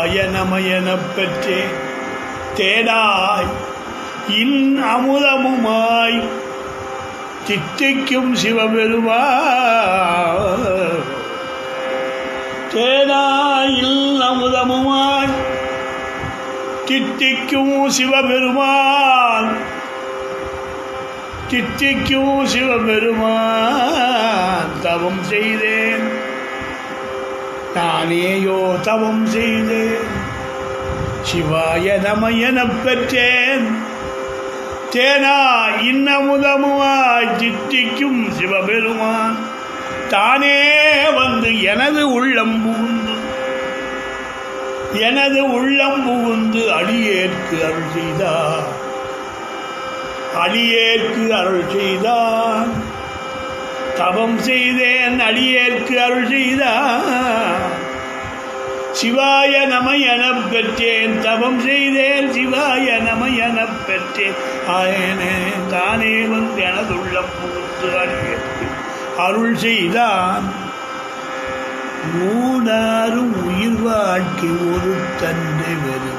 சிவாய நமயனப் பெற்றேன் தேனாய் இன் அமுதமுமாய் சித்திக்கும் சிவபெருமா தேனாயில் அமுதமுமாய் தித்திக்கும் சிவபெருமான் தித்திக்கும் சிவபெருமான் தவம் செய்தேன் நானேயோ தவம் செய்தேன் சிவாய நம எனப் பெற்றேன் தேனா இன்னமுதமுமாய் சித்திக்கும் சிவபெருமான் தானே வந்து எனது உள்ளம் புகுந்து எனது உள்ளம் புகுந்து அடியேற்கு அருள் செய்தார் அடியேற்கு அருள் செய்தான் தவம் செய்தேன் அடியேற்கு அருள் செய்தான் சிவாய நம எனப் பெற்றேன் தவம் செய்தேன் சிவாய நம எனப் பெற்றேன் ஆயனே தானே வந்து எனதுள்ளம் புகுந்து அடியேற்கு அருள் செய்தான் மூணாறு உயிர் வாழ்க்கை ஒரு தந்தை வரும்